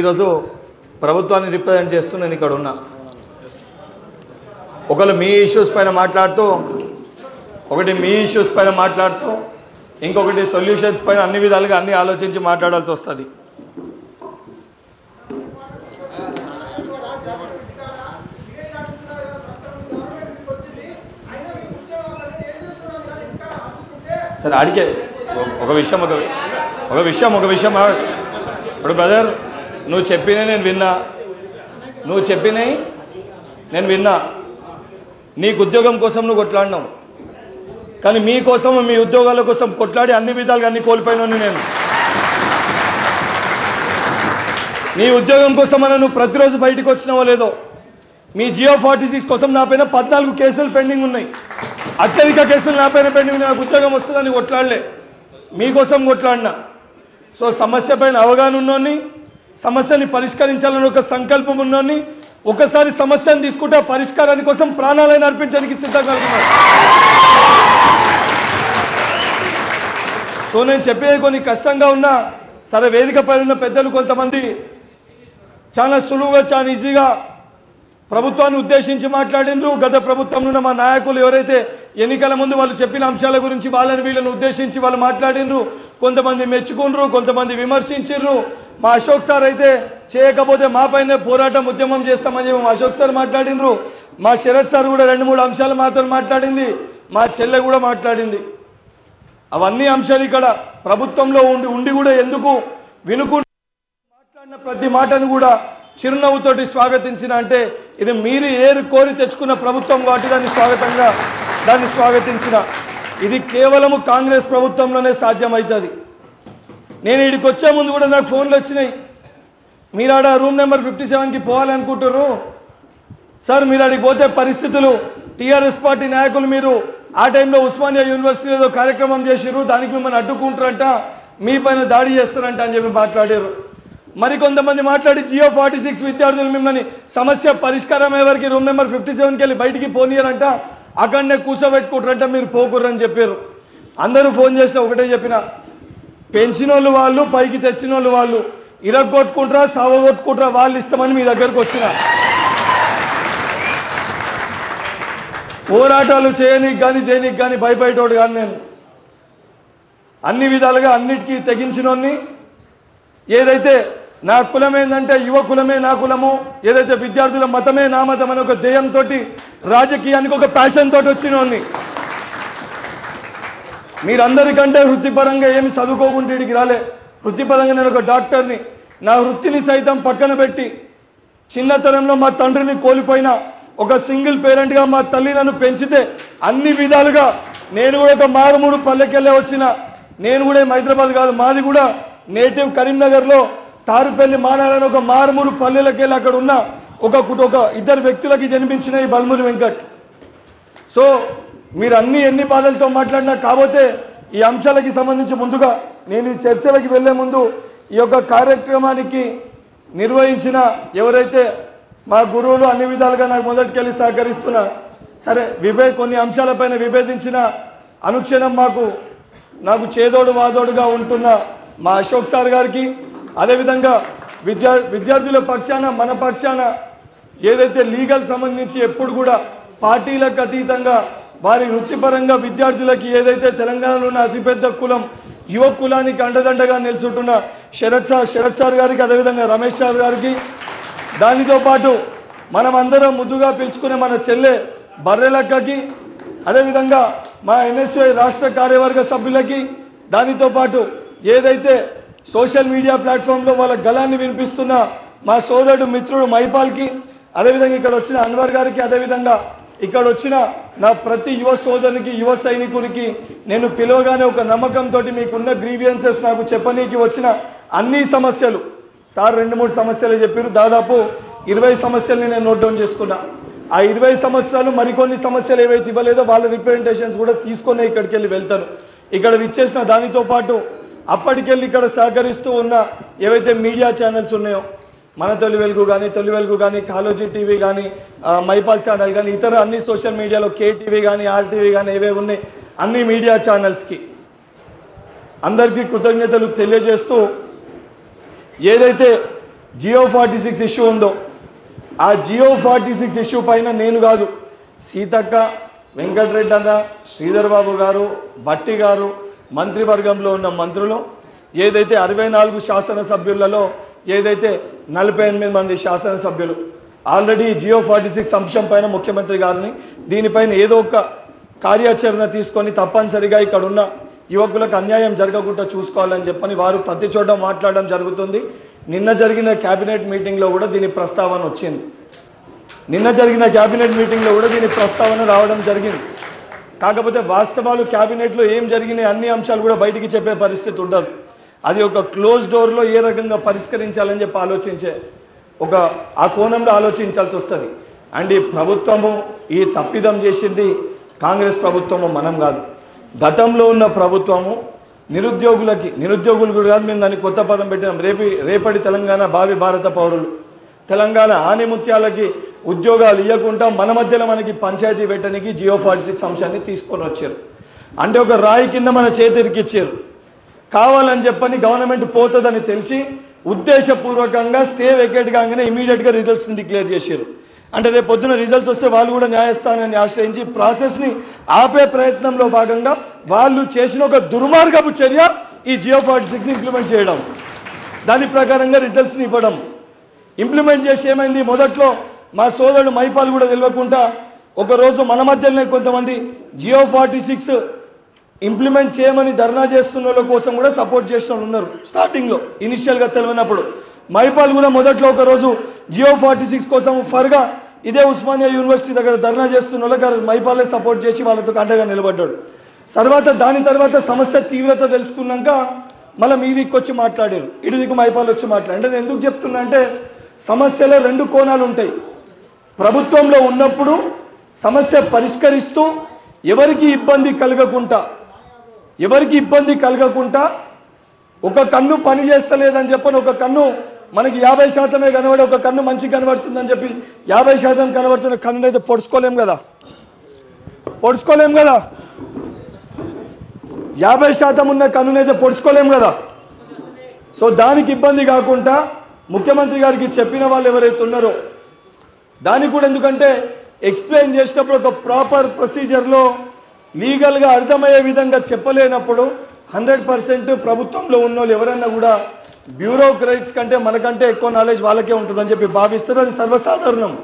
ఈరోజు ప్రభుత్వాన్ని రిప్రజెంట్ చేస్తూ నేను ఇక్కడ ఉన్నా ఒకళ్ళు మీ ఇష్యూస్ పైన మాట్లాడుతూ ఒకటి మీ ఇష్యూస్ పైన మాట్లాడుతూ ఇంకొకటి సొల్యూషన్స్ పైన అన్ని విధాలుగా అన్ని ఆలోచించి మాట్లాడాల్సి వస్తుంది సరే అడిగే ఒక విషయం ఒక ఒక విషయం ఒక విషయం ఆ- ఇప్పుడు బ్రదర్ నువ్వు చెప్పినవి నేను విన్నా నువ్వు చెప్పినవి నేను విన్నా నీకు ఉద్యోగం కోసం నువ్వు కొట్లాడినావు కానీ మీకోసం మీ ఉద్యోగాల కోసం కొట్లాడి అన్ని విధాలుగా అన్ని కోల్పోయినాను నేను నీ ఉద్యోగం కోసం అన్న నువ్వు ప్రతిరోజు బయటకు వచ్చినావో లేదో మీ జియో ఫార్టీ సిక్స్ కోసం నా పైన పద్నాలుగు కేసులు పెండింగ్ ఉన్నాయి అత్యధిక కేసులు నా పైన పెండింగ్ ఉన్నాయి నాకు ఉద్యోగం వస్తుందని కొట్లాడలే మీకోసం కొట్లాడినా సో సమస్య పైన అవగాహన ఉన్నోని సమస్యని పరిష్కరించాలని ఒక సంకల్పం ఉన్నోని ఒకసారి సమస్యను తీసుకుంటే ఆ పరిష్కారాని కోసం ప్రాణాలైన అర్పించడానికి సిద్ధంగా ఉన్నాను సో నేను చెప్పేది కొన్ని కష్టంగా ఉన్నా సరే వేదిక పైన ఉన్న పెద్దలు కొంతమంది చాలా సులువుగా చాలా ఈజీగా ప్రభుత్వాన్ని ఉద్దేశించి మాట్లాడినరు గత ప్రభుత్వంలో ఉన్న మా నాయకులు ఎవరైతే ఎన్నికల ముందు వాళ్ళు చెప్పిన అంశాల గురించి వాళ్ళని వీళ్ళని ఉద్దేశించి వాళ్ళు మాట్లాడినరు కొంతమంది మెచ్చుకున్నారు కొంతమంది విమర్శించారు మా అశోక్ సార్ అయితే చేయకపోతే మా పైన పోరాటం ఉద్యమం చేస్తామని చెప్పి మా అశోక్ సార్ మాట్లాడినరు మా శరత్ సార్ కూడా రెండు మూడు అంశాలు మాత్రం మాట్లాడింది మా చెల్లె కూడా మాట్లాడింది అవన్నీ అంశాలు ఇక్కడ ప్రభుత్వంలో ఉండి ఉండి కూడా ఎందుకు వినుకుంటూ మాట్లాడిన ప్రతి మాటను కూడా చిరునవ్వుతోటి స్వాగతించిన అంటే ఇది మీరు ఏరు కోరి తెచ్చుకున్న ప్రభుత్వం కాబట్టి దాన్ని స్వాగతంగా దాన్ని స్వాగతించిన ఇది కేవలము కాంగ్రెస్ ప్రభుత్వంలోనే సాధ్యమవుతుంది నేను ఇక్కడికి వచ్చే ముందు కూడా నాకు ఫోన్లు వచ్చినాయి మీరు ఆడ రూమ్ నెంబర్ ఫిఫ్టీ సెవెన్కి పోవాలనుకుంటారు సార్ మీరు అడిగి పోతే పరిస్థితులు టీఆర్ఎస్ పార్టీ నాయకులు మీరు ఆ టైంలో ఉస్మానియా యూనివర్సిటీలో ఏదో కార్యక్రమం చేసిర్రు దానికి మిమ్మల్ని అడ్డుకుంటారంట మీ పైన దాడి చేస్తారంట అని చెప్పి మాట్లాడారు మరి కొంతమంది మాట్లాడి జియో ఫార్టీ సిక్స్ విద్యార్థులు మిమ్మల్ని సమస్య పరిష్కారం అయ్యేవరకు రూమ్ నెంబర్ ఫిఫ్టీ సెవెన్కి వెళ్ళి బయటికి పోనీయరంట అక్కడనే కూర్చోబెట్టుకుంటారంట మీరు పోకుర్రని చెప్పారు అందరూ ఫోన్ చేస్తే ఒకటే చెప్పిన పెంచిన వాళ్ళు వాళ్ళు పైకి తెచ్చిన వాళ్ళు వాళ్ళు ఇరగొట్టుకుంటారా సావగొట్టుకుంటారా వాళ్ళు ఇష్టమని మీ దగ్గరకు వచ్చిన పోరాటాలు చేయనీకి కానీ దేనికి కానీ భయపడేటోడు కానీ నేను అన్ని విధాలుగా అన్నిటికీ తెగించినోన్ని ఏదైతే నా కులం ఏంటంటే యువ కులమే నా కులము ఏదైతే విద్యార్థుల మతమే నా మతం అనే ఒక ధ్యేయంతో రాజకీయానికి ఒక ప్యాషన్ తోటి వచ్చినోన్ని మీరందరికంటే వృత్తిపరంగా ఏమి చదువుకోకుండా ఇడికి రాలే వృత్తిపరంగా నేను ఒక డాక్టర్ని నా వృత్తిని సైతం పక్కన పెట్టి చిన్నతనంలో మా తండ్రిని కోల్పోయిన ఒక సింగిల్ పేరెంట్గా మా తల్లి నన్ను పెంచితే అన్ని విధాలుగా నేను కూడా ఒక మారుమూడు పల్లెకెళ్ళే వచ్చిన నేను కూడా ఏం హైదరాబాద్ కాదు మాది కూడా నేటివ్ కరీంనగర్లో తారుపల్లి మానాలని ఒక మారుమూడు పల్లెలకెళ్ళి అక్కడ ఉన్న ఒక కుట- ఒక ఇద్దరు వ్యక్తులకి జన్మించిన ఈ బల్మూరి వెంకట్ సో మీరు అన్ని ఎన్ని బాధలతో మాట్లాడినా కాకపోతే ఈ అంశాలకి సంబంధించి ముందుగా నేను ఈ చర్చలకి వెళ్ళే ముందు ఈ యొక్క కార్యక్రమానికి నిర్వహించిన ఎవరైతే మా గురువులు అన్ని విధాలుగా నాకు మొదటికెళ్ళి సహకరిస్తున్న సరే విభే కొన్ని అంశాలపైన విభేదించిన అనుక్షణం మాకు నాకు చేదోడు వాదోడుగా ఉంటున్న మా అశోక్ సార్ గారికి అదేవిధంగా విద్యా విద్యార్థుల పక్షాన మన పక్షాన ఏదైతే లీగల్ సంబంధించి ఎప్పుడు కూడా పార్టీలకు అతీతంగా వారి వృత్తిపరంగా విద్యార్థులకి ఏదైతే తెలంగాణలో ఉన్న అతిపెద్ద కులం యువ కులానికి అండదండగా నిలుచుంటున్న శరత్ సార్ శరత్ సార్ గారికి అదేవిధంగా రమేష్ సార్ గారికి దానితో పాటు మనం అందరం ముద్దుగా పిలుచుకునే మన చెల్లె బర్రెలక్కకి అదేవిధంగా మా ఎన్ఎస్ఐ రాష్ట్ర కార్యవర్గ సభ్యులకి దానితో పాటు ఏదైతే సోషల్ మీడియా ప్లాట్ఫామ్లో వాళ్ళ గలాన్ని వినిపిస్తున్న మా సోదరుడు మిత్రుడు మైపాల్కి అదేవిధంగా ఇక్కడ వచ్చిన అన్వర్ గారికి అదేవిధంగా ఇక్కడ వచ్చిన నా ప్రతి యువ సోదరునికి యువ సైనికునికి నేను పిలవగానే ఒక నమ్మకంతో మీకున్న గ్రీవియన్సెస్ నాకు చెప్పనీకి వచ్చిన అన్ని సమస్యలు సార్ రెండు మూడు సమస్యలు చెప్పారు దాదాపు ఇరవై సమస్యల్ని నేను నోట్ డౌన్ చేసుకున్నా ఆ ఇరవై సమస్యలు మరికొన్ని సమస్యలు ఏవైతే ఇవ్వలేదో వాళ్ళ రిప్రజెంటేషన్స్ కూడా తీసుకొని ఇక్కడికి వెళ్ళి వెళ్తాను ఇక్కడ విచ్చేసిన దానితో పాటు అప్పటికెళ్ళి ఇక్కడ సహకరిస్తూ ఉన్న ఏవైతే మీడియా ఛానల్స్ ఉన్నాయో మన తొలి వెలుగు కానీ తొలి వెలుగు కానీ కాలోజీ టీవీ కానీ ఆ, మైపాల్ ఛానల్ కానీ ఇతర అన్ని సోషల్ మీడియాలో కేటీవీ కానీ ఆర్టీవీ కానీ ఏవే ఉన్నాయి అన్ని మీడియా ఛానల్స్కి అందరికీ కృతజ్ఞతలు తెలియజేస్తూ ఏదైతే జియో ఫార్టీ సిక్స్ ఇష్యూ ఉందో ఆ జియో ఫార్టీ సిక్స్ ఇష్యూ పైన నేను కాదు సీతక్క వెంకటరెడ్డి అన్న శ్రీధర్ బాబు గారు భట్టి గారు మంత్రివర్గంలో ఉన్న మంత్రులు ఏదైతే అరవై నాలుగు శాసనసభ్యులలో ఏదైతే నలభై ఎనిమిది మంది శాసనసభ్యులు ఆల్రెడీ జియో ఫార్టీ సిక్స్ అంశం పైన ముఖ్యమంత్రి గారిని దీనిపైన ఏదో ఒక కార్యాచరణ తీసుకొని తప్పనిసరిగా ఇక్కడ ఉన్న యువకులకు అన్యాయం జరగకుండా చూసుకోవాలని చెప్పని వారు ప్రతి చోట మాట్లాడడం జరుగుతుంది నిన్న జరిగిన కేబినెట్ మీటింగ్లో కూడా దీని ప్రస్తావన వచ్చింది నిన్న జరిగిన కేబినెట్ మీటింగ్లో కూడా దీని ప్రస్తావన రావడం జరిగింది కాకపోతే వాస్తవాలు కేబినెట్లో ఏం జరిగినాయి అన్ని అంశాలు కూడా బయటికి చెప్పే పరిస్థితి ఉండదు అది ఒక క్లోజ్ డోర్లో ఏ రకంగా పరిష్కరించాలని చెప్పి ఆలోచించే ఒక ఆ కోణంలో ఆలోచించాల్సి వస్తుంది అండ్ ఈ ప్రభుత్వము ఈ తప్పిదం చేసింది కాంగ్రెస్ ప్రభుత్వము మనం కాదు గతంలో ఉన్న ప్రభుత్వము నిరుద్యోగులకి నిరుద్యోగులు కూడా కాదు మేము దానికి కొత్త పదం పెట్టినాం రేపి రేపటి తెలంగాణ భావి భారత పౌరులు తెలంగాణ ఆనిముత్యాలకి ఉద్యోగాలు ఇవ్వకుండా మన మధ్యలో మనకి పంచాయతీ పెట్టడానికి జియో ఫార్టీ సిక్స్ అంశాన్ని తీసుకొని వచ్చారు అంటే ఒక రాయి కింద మన చేతికి ఇచ్చారు కావాలని చెప్పని గవర్నమెంట్ పోతుందని తెలిసి ఉద్దేశపూర్వకంగా స్టే వెకేట్ కాగానే ఇమీడియట్గా రిజల్ట్స్ని డిక్లేర్ చేశారు అంటే రేపు పొద్దున రిజల్ట్స్ వస్తే వాళ్ళు కూడా న్యాయస్థానాన్ని ఆశ్రయించి ప్రాసెస్ని ఆపే ప్రయత్నంలో భాగంగా వాళ్ళు చేసిన ఒక దుర్మార్గపు చర్య ఈ జియో ఫార్టీ సిక్స్ని ఇంప్లిమెంట్ చేయడం దాని ప్రకారంగా రిజల్ట్స్ని ఇవ్వడం ఇంప్లిమెంట్ చేసి ఏమైంది మొదట్లో మా సోదరుడు మైపాల్ కూడా తెలియకుండా ఒకరోజు మన మధ్యలోనే కొంతమంది జియో ఫార్టీ సిక్స్ ఇంప్లిమెంట్ చేయమని ధర్నా చేస్తున్న వాళ్ళ కోసం కూడా సపోర్ట్ చేసిన వాళ్ళు ఉన్నారు స్టార్టింగ్లో ఇనిషియల్గా తెలియనప్పుడు మైపాల్ కూడా మొదట్లో ఒకరోజు జియో ఫార్టీ సిక్స్ కోసం ఫర్గా ఇదే ఉస్మానియా యూనివర్సిటీ దగ్గర ధర్నా చేస్తున్న వాళ్ళకి ఆ రోజు మైపాలే సపోర్ట్ చేసి వాళ్ళతో అండగా నిలబడ్డాడు తర్వాత దాని తర్వాత సమస్య తీవ్రత తెలుసుకున్నాక మళ్ళీ మీ దిక్కు వచ్చి మాట్లాడారు ఇటు దిక్కు మైపాల్ వచ్చి మాట్లాడారు అంటే నేను ఎందుకు చెప్తున్నా అంటే సమస్యలో రెండు కోణాలు ఉంటాయి ప్రభుత్వంలో ఉన్నప్పుడు సమస్య పరిష్కరిస్తూ ఎవరికి ఇబ్బంది కలగకుండా ఎవరికి ఇబ్బంది కలగకుండా ఒక కన్ను పని చేస్తలేదని చెప్పని ఒక కన్ను మనకి యాభై శాతమే కనబడి ఒక కన్ను మంచి కనబడుతుందని చెప్పి యాభై శాతం కనబడుతున్న కన్ను అయితే పొడుచుకోలేం కదా పొడుచుకోలేం కదా యాభై శాతం ఉన్న కన్నునైతే పొడుచుకోలేం కదా సో దానికి ఇబ్బంది కాకుండా ముఖ్యమంత్రి గారికి చెప్పిన వాళ్ళు ఎవరైతే ఉన్నారో దానికి కూడా ఎందుకంటే ఎక్స్ప్లెయిన్ చేసినప్పుడు ఒక ప్రాపర్ ప్రొసీజర్లో లీగల్గా అర్థమయ్యే విధంగా చెప్పలేనప్పుడు హండ్రెడ్ పర్సెంట్ ప్రభుత్వంలో ఉన్న వాళ్ళు ఎవరైనా కూడా బ్యూరోక్రైట్స్ కంటే మనకంటే ఎక్కువ నాలెడ్జ్ వాళ్ళకే ఉంటుందని చెప్పి భావిస్తారు అది సర్వసాధారణం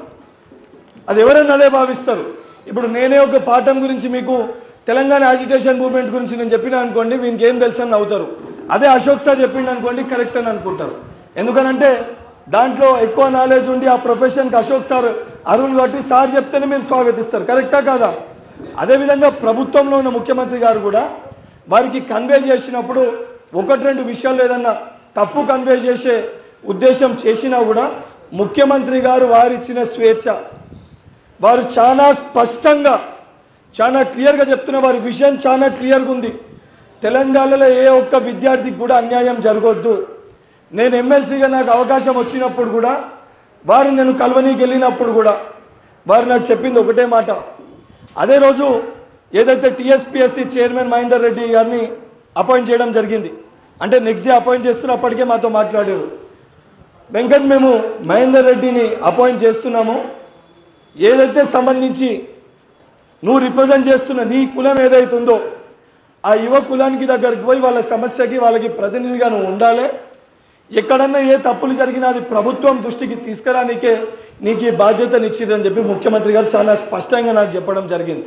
అది ఎవరైనా అదే భావిస్తారు ఇప్పుడు నేనే ఒక పాఠం గురించి మీకు తెలంగాణ యాజిటేషన్ మూవ్మెంట్ గురించి నేను చెప్పినా అనుకోండి వీనికి ఏం తెలుసు అని అవుతారు అదే అశోక్ సార్ చెప్పిండు అనుకోండి కరెక్ట్ అని అనుకుంటారు ఎందుకనంటే దాంట్లో ఎక్కువ నాలెడ్జ్ ఉండి ఆ ప్రొఫెషన్కి అశోక్ సార్ అరుణ్ కాబట్టి సార్ చెప్తేనే మీరు స్వాగతిస్తారు కరెక్టా కాదా అదేవిధంగా ప్రభుత్వంలో ఉన్న ముఖ్యమంత్రి గారు కూడా వారికి కన్వే చేసినప్పుడు ఒకటి రెండు విషయాలు ఏదన్నా తప్పు కన్వే చేసే ఉద్దేశం చేసినా కూడా ముఖ్యమంత్రి గారు వారిచ్చిన స్వేచ్ఛ వారు చాలా స్పష్టంగా చాలా క్లియర్గా చెప్తున్న వారి విషయం చాలా క్లియర్గా ఉంది తెలంగాణలో ఏ ఒక్క విద్యార్థికి కూడా అన్యాయం జరగొద్దు నేను ఎమ్మెల్సీగా నాకు అవకాశం వచ్చినప్పుడు కూడా వారు నేను కలవనీకి వెళ్ళినప్పుడు కూడా వారు నాకు చెప్పింది ఒకటే మాట అదే రోజు ఏదైతే టీఎస్పీఎస్సీ చైర్మన్ మహేందర్ రెడ్డి గారిని అపాయింట్ చేయడం జరిగింది అంటే నెక్స్ట్ డే అపాయింట్ చేస్తున్న అప్పటికే మాతో మాట్లాడారు వెంకట్ మేము మహేందర్ రెడ్డిని అపాయింట్ చేస్తున్నాము ఏదైతే సంబంధించి నువ్వు రిప్రజెంట్ చేస్తున్న నీ కులం ఏదైతుందో ఆ యువ కులానికి దగ్గరికి పోయి వాళ్ళ సమస్యకి వాళ్ళకి ప్రతినిధిగా నువ్వు ఉండాలి ఎక్కడన్నా ఏ తప్పులు జరిగినా అది ప్రభుత్వం దృష్టికి తీసుకురానికే నీకు ఈ బాధ్యతనిచ్చిరని చెప్పి ముఖ్యమంత్రి గారు చాలా స్పష్టంగా నాకు చెప్పడం జరిగింది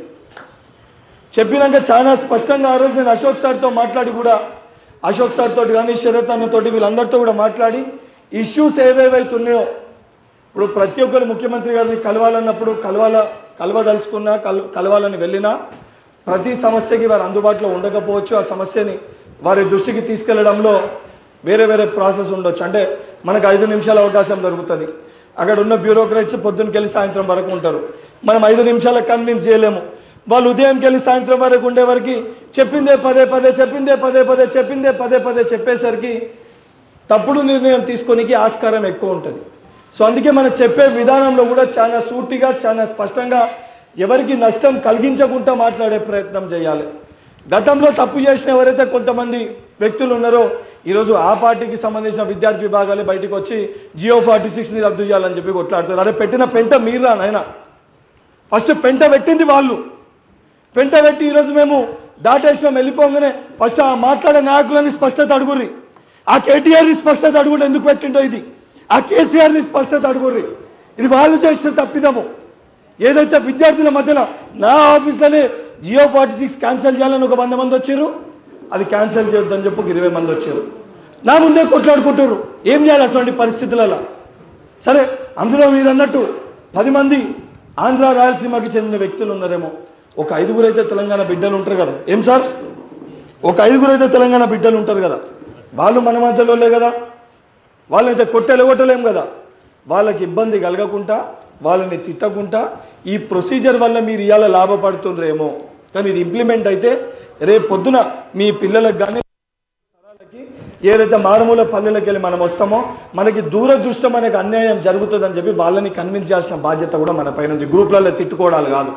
చెప్పినాక చాలా స్పష్టంగా ఆ రోజు నేను అశోక్ సార్తో మాట్లాడి కూడా అశోక్ సార్ తోటి కానీ శరత్ అన్నతోటి వీళ్ళందరితో కూడా మాట్లాడి ఇష్యూస్ ఏవేవైతే ఉన్నాయో ఇప్పుడు ప్రతి ఒక్కరు ముఖ్యమంత్రి గారిని కలవాలన్నప్పుడు కలవాల కలవదలుచుకున్నా కల కలవాలని వెళ్ళినా ప్రతి సమస్యకి వారు అందుబాటులో ఉండకపోవచ్చు ఆ సమస్యని వారి దృష్టికి తీసుకెళ్లడంలో వేరే వేరే ప్రాసెస్ ఉండొచ్చు అంటే మనకు ఐదు నిమిషాల అవకాశం దొరుకుతుంది అక్కడ ఉన్న బ్యూరోక్రాట్స్ పొద్దున్నకి వెళ్ళి సాయంత్రం వరకు ఉంటారు మనం ఐదు నిమిషాలకు కన్విన్స్ చేయలేము వాళ్ళు ఉదయంకి వెళ్ళి సాయంత్రం వరకు ఉండే వరకు చెప్పిందే పదే పదే చెప్పిందే పదే పదే చెప్పిందే పదే పదే చెప్పేసరికి తప్పుడు నిర్ణయం తీసుకోనికి ఆస్కారం ఎక్కువ ఉంటుంది సో అందుకే మనం చెప్పే విధానంలో కూడా చాలా సూటిగా చాలా స్పష్టంగా ఎవరికి నష్టం కలిగించకుండా మాట్లాడే ప్రయత్నం చేయాలి గతంలో తప్పు చేసిన ఎవరైతే కొంతమంది వ్యక్తులు ఉన్నారో ఈరోజు ఆ పార్టీకి సంబంధించిన విద్యార్థి విభాగాలే బయటకు వచ్చి జియో ఫార్టీ సిక్స్ని రద్దు చేయాలని చెప్పి కొట్లాడుతారు అరే పెట్టిన పెంట మీరా నాయన ఫస్ట్ పెంట పెట్టింది వాళ్ళు పెంట పెట్టి ఈరోజు మేము దాటేసినాం వెళ్ళిపోగానే ఫస్ట్ ఆ మాట్లాడే నాయకులని స్పష్టత అడుగుర్రి ఆ కేటీఆర్ని స్పష్టత అడుగుడు ఎందుకు పెట్టిండో ఇది ఆ కేసీఆర్ని స్పష్టత అడుగుర్రి ఇది వాళ్ళు చేసిన తప్పిదము ఏదైతే విద్యార్థుల మధ్యలో నా ఆఫీస్లోనే జియో ఫార్టీ సిక్స్ క్యాన్సిల్ చేయాలని ఒక వంద మంది వచ్చారు అది క్యాన్సిల్ చేయొద్దని చెప్పి ఒక ఇరవై మంది వచ్చారు నా ముందే కొట్లాడుకుంటారు ఏం చేయాలి అటువంటి పరిస్థితులలో సరే అందులో మీరు అన్నట్టు పది మంది ఆంధ్ర రాయలసీమకి చెందిన వ్యక్తులు ఉన్నారేమో ఒక ఐదుగురు అయితే తెలంగాణ బిడ్డలు ఉంటారు కదా ఏం సార్ ఒక ఐదుగురు అయితే తెలంగాణ బిడ్డలు ఉంటారు కదా వాళ్ళు మన మధ్యలోలే కదా వాళ్ళైతే కొట్టెలు కొట్టలేం కదా వాళ్ళకి ఇబ్బంది కలగకుండా వాళ్ళని తిట్టకుండా ఈ ప్రొసీజర్ వల్ల మీరు ఇవాళ లాభపడుతుండ్రేమో కానీ ఇది ఇంప్లిమెంట్ అయితే రేపు పొద్దున మీ పిల్లలకు కానీ తరాలకి ఏదైతే మారుమూల పల్లెలకు వెళ్ళి మనం వస్తామో మనకి దూరదృష్టం మనకి అన్యాయం జరుగుతుందని చెప్పి వాళ్ళని కన్విన్స్ చేయాల్సిన బాధ్యత కూడా మన పైన ఉంది గ్రూప్లలో తిట్టుకోవడాలు కాదు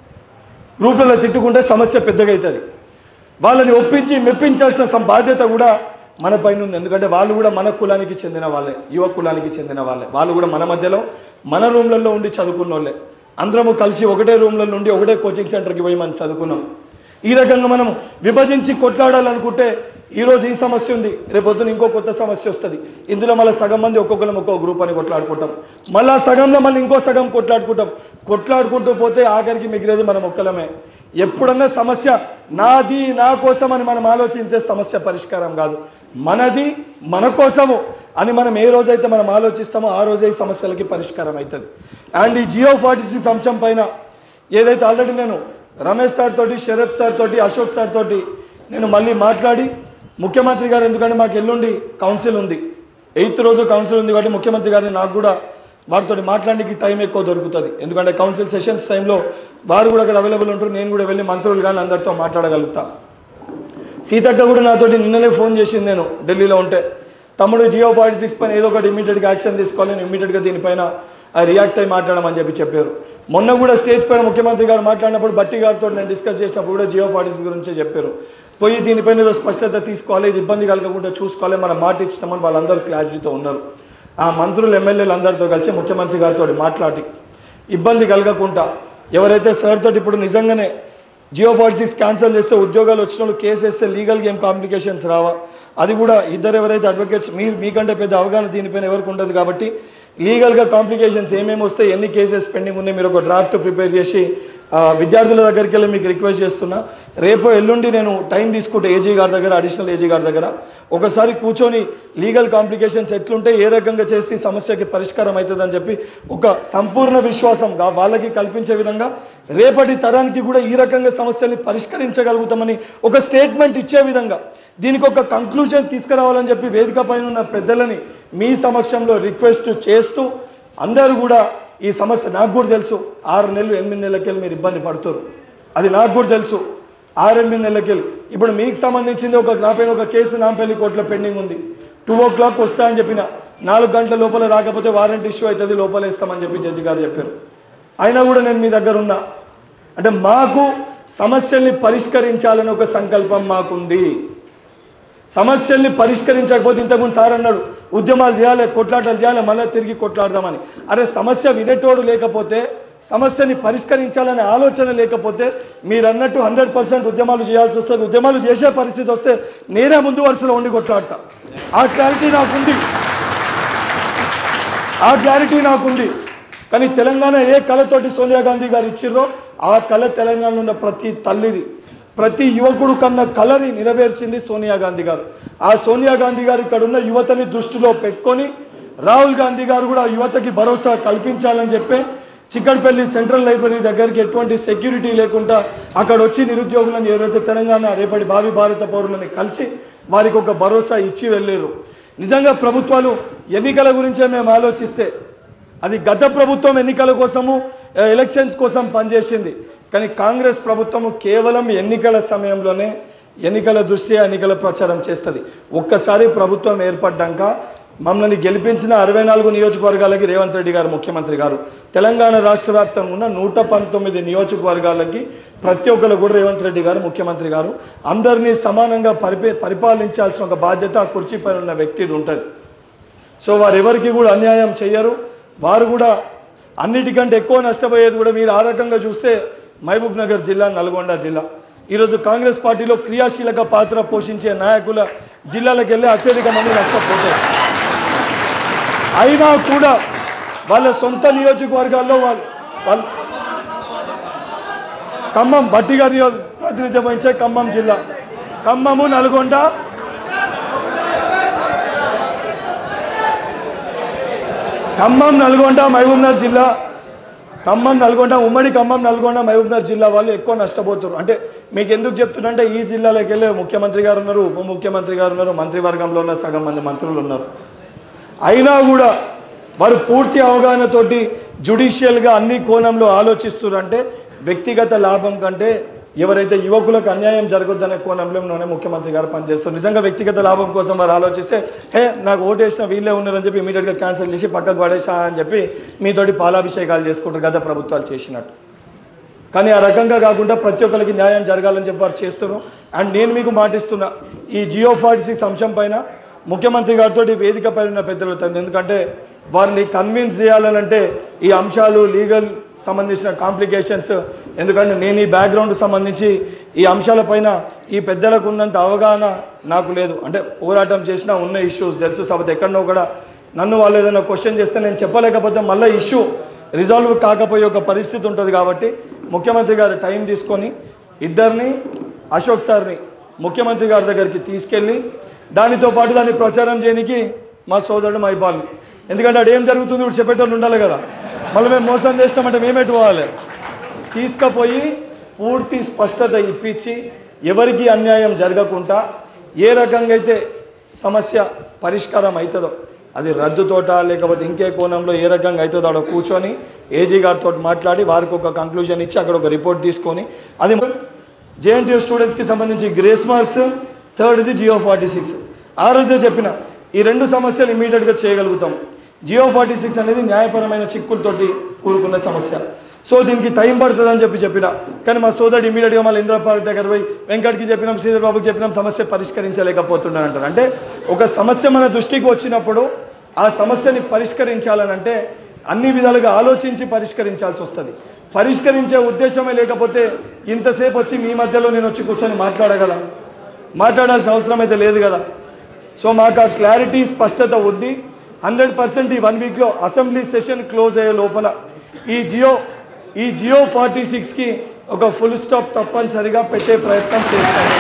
గ్రూప్లలో తిట్టుకుంటే సమస్య పెద్దగా అవుతుంది వాళ్ళని ఒప్పించి మెప్పించాల్సిన సం బాధ్యత కూడా మన పైన ఉంది ఎందుకంటే వాళ్ళు కూడా మన కులానికి చెందిన వాళ్ళే యువ కులానికి చెందిన వాళ్ళే వాళ్ళు కూడా మన మధ్యలో మన రూమ్లలో ఉండి చదువుకున్న వాళ్ళే అందరము కలిసి ఒకటే రూమ్లలో ఉండి ఒకటే కోచింగ్ సెంటర్కి పోయి మనం చదువుకున్నాం ఈ రకంగా మనం విభజించి కొట్లాడాలనుకుంటే ఈరోజు ఈ సమస్య ఉంది రేపొద్దున ఇంకో కొత్త సమస్య వస్తుంది ఇందులో మళ్ళీ సగం మంది ఒక్కొక్కరం ఒక్కో గ్రూప్ అని కొట్లాడుకుంటాం మళ్ళీ సగంలో మళ్ళీ ఇంకో సగం కొట్లాడుకుంటాం కొట్లాడుకుంటూ పోతే ఆఖరికి మిగిలేది మనం ఒక్కలమే ఎప్పుడన్నా సమస్య నాది నా కోసం అని మనం ఆలోచించే సమస్య పరిష్కారం కాదు మనది మన కోసము అని మనం ఏ రోజైతే మనం ఆలోచిస్తామో ఆ రోజే ఈ సమస్యలకి పరిష్కారం అవుతుంది అండ్ ఈ జియో ఫార్టీ సిక్స్ అంశం పైన ఏదైతే ఆల్రెడీ నేను రమేష్ సార్ తోటి శరత్ సార్ తోటి అశోక్ సార్ తోటి నేను మళ్ళీ మాట్లాడి ముఖ్యమంత్రి గారు ఎందుకంటే మాకు ఎల్లుండి కౌన్సిల్ ఉంది ఎయిత్ రోజు కౌన్సిల్ ఉంది కాబట్టి ముఖ్యమంత్రి గారిని నాకు కూడా వారితో మాట్లాడడానికి టైం ఎక్కువ దొరుకుతుంది ఎందుకంటే కౌన్సిల్ సెషన్స్ టైంలో వారు కూడా అక్కడ అవైలబుల్ ఉంటారు నేను కూడా వెళ్ళి మంత్రులు కానీ అందరితో మాట్లాడగలుగుతా సీతక్క కూడా నాతోటి నిన్ననే ఫోన్ చేసింది నేను ఢిల్లీలో ఉంటే తమ్ముడు జియో ఫార్టీ సిక్స్ పైన ఏదో ఒకటి ఇమీడియట్గా యాక్షన్ తీసుకోవాలి నేను ఇమీడియట్గా దీనిపైన రియాక్ట్ అయి మాట్లాడమని చెప్పి చెప్పారు మొన్న కూడా స్టేజ్ పైన ముఖ్యమంత్రి గారు మాట్లాడినప్పుడు బట్టి గారితో నేను డిస్కస్ చేసినప్పుడు కూడా జియో ఫార్టీ సిక్స్ గురించే చెప్పారు పోయి దీనిపైన ఏదో స్పష్టత తీసుకోవాలి ఇది ఇబ్బంది కలగకుండా చూసుకోవాలి మనం మాట ఇచ్చినామని వాళ్ళందరూ క్లారిటీతో ఉన్నారు ఆ మంత్రులు ఎమ్మెల్యేలు అందరితో కలిసి ముఖ్యమంత్రి గారితో మాట్లాడి ఇబ్బంది కలగకుండా ఎవరైతే సార్ తోటి ఇప్పుడు నిజంగానే జియో ఫార్టీ సిక్స్ క్యాన్సిల్ చేస్తే ఉద్యోగాలు వచ్చిన వాళ్ళు కేసు వేస్తే లీగల్గా ఏం కాంప్లికేషన్స్ రావా అది కూడా ఇద్దరు ఎవరైతే అడ్వకేట్స్ మీరు మీకంటే పెద్ద అవగాహన దీనిపైన ఎవరికి ఉండదు కాబట్టి లీగల్గా కాంప్లికేషన్స్ ఏమేమి వస్తాయి ఎన్ని కేసెస్ పెండింగ్ ఉన్నాయి మీరు ఒక డ్రాఫ్ట్ ప్రిపేర్ చేసి ఆ, విద్యార్థుల దగ్గరికి వెళ్ళి మీకు రిక్వెస్ట్ చేస్తున్నా రేపు ఎల్లుండి నేను టైం తీసుకుంటే ఏజీ గారి దగ్గర అడిషనల్ ఏజీ గారి దగ్గర ఒకసారి కూర్చొని లీగల్ కాంప్లికేషన్స్ ఎట్లుంటే ఏ రకంగా చేస్తే ఈ సమస్యకి పరిష్కారం అవుతుందని చెప్పి ఒక సంపూర్ణ విశ్వాసం గా- వాళ్ళకి కల్పించే విధంగా రేపటి తరానికి కూడా ఈ రకంగా సమస్యల్ని పరిష్కరించగలుగుతామని ఒక స్టేట్మెంట్ ఇచ్చే విధంగా దీనికి ఒక కంక్లూజన్ తీసుకురావాలని చెప్పి వేదిక పైన ఉన్న పెద్దలని మీ సమక్షంలో రిక్వెస్ట్ చేస్తూ అందరూ కూడా ఈ సమస్య నాకు కూడా తెలుసు ఆరు నెలలు ఎనిమిది నెలలకెళ్ళి మీరు ఇబ్బంది పడుతారు అది నాకు కూడా తెలుసు ఆరు ఎనిమిది నెలలకెళ్ళి ఇప్పుడు మీకు సంబంధించింది ఒక నాపైన ఒక కేసు నాంపల్లి కోర్టులో పెండింగ్ ఉంది టూ ఓ క్లాక్ వస్తా అని చెప్పిన నాలుగు గంటల లోపల రాకపోతే వారెంట్ ఇష్యూ అవుతుంది లోపల ఇస్తామని చెప్పి జడ్జి గారు చెప్పారు అయినా కూడా నేను మీ దగ్గర ఉన్నా అంటే మాకు సమస్యల్ని పరిష్కరించాలని ఒక సంకల్పం మాకుంది సమస్యల్ని పరిష్కరించకపోతే ఇంతకుముందు సార్ అన్నాడు ఉద్యమాలు చేయాలి కొట్లాటలు చేయాలి మళ్ళీ తిరిగి కొట్లాడదామని అరే సమస్య వినేటోడు లేకపోతే సమస్యని పరిష్కరించాలనే ఆలోచన లేకపోతే మీరు అన్నట్టు హండ్రెడ్ పర్సెంట్ ఉద్యమాలు చేయాల్సి వస్తుంది ఉద్యమాలు చేసే పరిస్థితి వస్తే నేనే ముందు వరుసలో ఉండి కొట్లాడతా ఆ క్లారిటీ నాకుంది ఆ క్లారిటీ నాకుంది కానీ తెలంగాణ ఏ కళతోటి సోనియా గాంధీ గారు ఇచ్చిర్రో ఆ కళ తెలంగాణలో ఉన్న ప్రతి తల్లిది ప్రతి యువకుడు కన్న కళని నెరవేర్చింది సోనియా గాంధీ గారు ఆ సోనియా గాంధీ గారు ఇక్కడ ఉన్న యువతని దృష్టిలో పెట్టుకొని రాహుల్ గాంధీ గారు కూడా యువతకి భరోసా కల్పించాలని చెప్పి చిక్కడపల్లి సెంట్రల్ లైబ్రరీ దగ్గరికి ఎటువంటి సెక్యూరిటీ లేకుండా అక్కడ వచ్చి నిరుద్యోగులను ఎవరైతే తెలంగాణ రేపటి భావి భారత పౌరులని కలిసి వారికి ఒక భరోసా ఇచ్చి వెళ్ళారు నిజంగా ప్రభుత్వాలు ఎన్నికల గురించే మేము ఆలోచిస్తే అది గత ప్రభుత్వం ఎన్నికల కోసము ఆ, ఎలక్షన్స్ కోసం పనిచేసింది కానీ కాంగ్రెస్ ప్రభుత్వము కేవలం ఎన్నికల సమయంలోనే ఎన్నికల దృష్ట్యా ఎన్నికల ప్రచారం చేస్తుంది ఒక్కసారి ప్రభుత్వం ఏర్పడ్డాక మమ్మల్ని గెలిపించిన అరవై నాలుగు నియోజకవర్గాలకి రేవంత్ రెడ్డి గారు ముఖ్యమంత్రి గారు తెలంగాణ రాష్ట్ర వ్యాప్తంగా ఉన్న నూట పంతొమ్మిది నియోజకవర్గాలకి ప్రతి ఒక్కరు కూడా రేవంత్ రెడ్డి గారు ముఖ్యమంత్రి గారు అందరినీ సమానంగా పరిపే పరిపాలించాల్సిన ఒక బాధ్యత ఆ కుర్చీ పైన ఉన్న వ్యక్తిది ఉంటుంది సో వారు ఎవరికి కూడా అన్యాయం చేయరు వారు కూడా అన్నిటికంటే ఎక్కువ నష్టపోయేది కూడా మీరు ఆ రకంగా చూస్తే మహబూబ్ నగర్ జిల్లా నల్గొండ జిల్లా ఈరోజు కాంగ్రెస్ పార్టీలో క్రియాశీలక పాత్ర పోషించే నాయకుల జిల్లాలకు వెళ్ళి అత్యధిక మంది నష్టపోతారు అయినా కూడా వాళ్ళ సొంత నియోజకవర్గాల్లో వాళ్ళు వాళ్ళు ఖమ్మం బట్టి గారి నియో- ప్రాతినిధ్యం వహించే ఖమ్మం జిల్లా ఖమ్మము నల్గొండ ఖమ్మం నల్గొండ మహబూబ్నగర్ జిల్లా ఖమ్మం నల్గొండ ఉమ్మడి ఖమ్మం నల్గొండ మహబూబ్నగర్ జిల్లా వాళ్ళు ఎక్కువ నష్టపోతారు అంటే మీకు ఎందుకు చెప్తున్నంటే ఈ జిల్లాలోకి వెళ్ళే ముఖ్యమంత్రి గారు ఉన్నారు ఉప ముఖ్యమంత్రి గారు ఉన్నారు మంత్రివర్గంలో ఉన్న సగం మంది మంత్రులు ఉన్నారు అయినా కూడా వారు పూర్తి అవగాహనతోటి జుడిషియల్గా అన్ని కోణంలో ఆలోచిస్తున్నారంటే వ్యక్తిగత లాభం కంటే ఎవరైతే యువకులకు అన్యాయం జరగొద్దనే కోణంలోనే ముఖ్యమంత్రి గారు పనిచేస్తారు నిజంగా వ్యక్తిగత లాభం కోసం వారు ఆలోచిస్తే హే నాకు ఓటేసిన వీళ్ళే ఉన్నారని చెప్పి ఇమీడియట్గా క్యాన్సిల్ చేసి పక్కకు పడేసా అని చెప్పి మీతోటి పాలాభిషేకాలు చేసుకుంటారు గత ప్రభుత్వాలు చేసినట్టు కానీ ఆ రకంగా కాకుండా ప్రతి ఒక్కరికి న్యాయం జరగాలని చెప్పి వారు చేస్తున్నారు అండ్ నేను మీకు మాటిస్తున్నా ఈ జియో ఫార్టీ సిక్స్ అంశం పైన ముఖ్యమంత్రి గారితో వేదిక పైన ఉన్న పెద్దలతో ఎందుకంటే వారిని కన్విన్స్ చేయాలనంటే ఈ అంశాలు లీగల్ సంబంధించిన కాంప్లికేషన్స్ ఎందుకంటే నేను ఈ బ్యాక్గ్రౌండ్ సంబంధించి ఈ అంశాలపైన ఈ పెద్దలకు ఉన్నంత అవగాహన నాకు లేదు అంటే పోరాటం చేసినా ఉన్న ఇష్యూస్ తెలుసు కాబట్టి ఎక్కడనో కూడా నన్ను వాళ్ళు ఏదైనా క్వశ్చన్ చేస్తే నేను చెప్పలేకపోతే మళ్ళీ ఇష్యూ రిజాల్వ్ కాకపోయే ఒక పరిస్థితి ఉంటుంది కాబట్టి ముఖ్యమంత్రి గారు టైం తీసుకొని ఇద్దరిని అశోక్ సార్ని ముఖ్యమంత్రి గారి దగ్గరికి తీసుకెళ్ళి దానితో పాటు దాన్ని ప్రచారం చేయడానికి మా సోదరుడు మైపాల్ ఎందుకంటే అక్కడ ఏం జరుగుతుంది ఇప్పుడు చెప్పేటోళ్ళు ఉండాలి కదా మళ్ళీ మేము మోసం చేస్తామంటే మేమెటు పోవాలి తీసుకుపోయి పూర్తి స్పష్టత ఇప్పించి ఎవరికి అన్యాయం జరగకుండా ఏ రకంగా అయితే సమస్య పరిష్కారం అవుతుందో అది రద్దుతోట లేకపోతే ఇంకే కోణంలో ఏ రకంగా అవుతుందో అక్కడ కూర్చొని ఏజీ గారితో మాట్లాడి వారికి ఒక కంక్లూజన్ ఇచ్చి అక్కడ ఒక రిపోర్ట్ తీసుకొని అది జేఎన్టీయూ స్టూడెంట్స్కి సంబంధించి గ్రేస్ మార్క్స్ థర్డ్ది జియో ఫార్టీ సిక్స్ ఆ రోజే చెప్పిన ఈ రెండు సమస్యలు ఇమీడియట్గా చేయగలుగుతాం జియో ఫార్టీ సిక్స్ అనేది న్యాయపరమైన చిక్కులతోటి కూడుకున్న సమస్య సో దీనికి టైం పడుతుందని చెప్పి చెప్పిన కానీ మా సోదరుడు ఇమీడియట్గా మళ్ళీ ఇంద్రపార్క్ దగ్గర పోయి వెంకట్కి చెప్పినాం శ్రీధర్ బాబుకి చెప్పినాం సమస్య పరిష్కరించలేకపోతున్నాను అంటారు అంటే ఒక సమస్య మన దృష్టికి వచ్చినప్పుడు ఆ సమస్యని పరిష్కరించాలనంటే అన్ని విధాలుగా ఆలోచించి పరిష్కరించాల్సి వస్తుంది పరిష్కరించే ఉద్దేశమే లేకపోతే ఇంతసేపు వచ్చి మీ మధ్యలో నేను వచ్చి కూర్చొని మాట్లాడగల మాట్లాడాల్సిన అవసరం అయితే లేదు కదా సో మాకు ఆ క్లారిటీ స్పష్టత ఉంది హండ్రెడ్ పర్సెంట్ ఈ వన్ వీక్లో అసెంబ్లీ సెషన్ క్లోజ్ అయ్యే లోపల ఈ జియో ఈ జియో ఫార్టీ సిక్స్కి ఒక ఫుల్ స్టాప్ తప్పనిసరిగా పెట్టే ప్రయత్నం చేస్తాను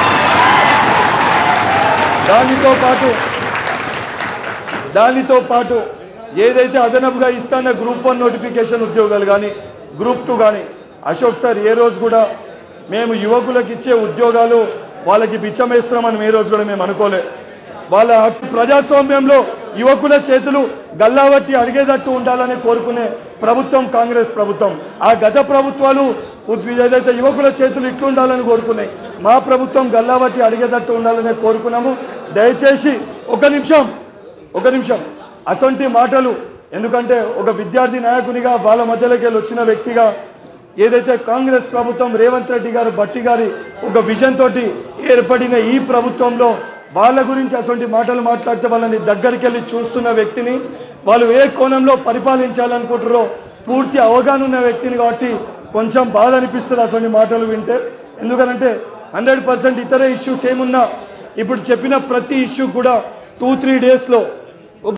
దానితో పాటు దానితో పాటు ఏదైతే అదనపుగా ఇస్తాన గ్రూప్ వన్ నోటిఫికేషన్ ఉద్యోగాలు కానీ గ్రూప్ టూ కానీ అశోక్ సార్ ఏ రోజు కూడా మేము యువకులకు ఇచ్చే ఉద్యోగాలు వాళ్ళకి బిచ్చమేస్తున్నామని ఏ రోజు కూడా మేము అనుకోలే వాళ్ళ హక్కు ప్రజాస్వామ్యంలో యువకుల చేతులు గల్లావట్టి అడిగేటట్టు ఉండాలని కోరుకునే ప్రభుత్వం కాంగ్రెస్ ప్రభుత్వం ఆ గత ప్రభుత్వాలు ఉద్- ఏదైతే యువకుల చేతులు ఇట్లుండాలని కోరుకున్నాయి మా ప్రభుత్వం గల్లావట్టి అడిగేటట్టు ఉండాలని కోరుకున్నాము దయచేసి ఒక నిమిషం ఒక నిమిషం అసొంటి మాటలు ఎందుకంటే ఒక విద్యార్థి నాయకునిగా వాళ్ళ మధ్యలోకి వెళ్ళి వచ్చిన వ్యక్తిగా ఏదైతే కాంగ్రెస్ ప్రభుత్వం రేవంత్ రెడ్డి గారు బట్టి గారి ఒక విజన్ తోటి ఏర్పడిన ఈ ప్రభుత్వంలో వాళ్ళ గురించి అసొంటి మాటలు మాట్లాడితే వాళ్ళని దగ్గరికి వెళ్ళి చూస్తున్న వ్యక్తిని వాళ్ళు ఏ కోణంలో పరిపాలించాలనుకుంటారో పూర్తి అవగాహన ఉన్న వ్యక్తిని కాబట్టి కొంచెం బాధ అనిపిస్తుంది అసలు మాటలు వింటే ఎందుకనంటే హండ్రెడ్ పర్సెంట్ ఇతర ఇష్యూస్ ఏమున్నా ఇప్పుడు చెప్పిన ప్రతి ఇష్యూ కూడా టూ త్రీ డేస్లో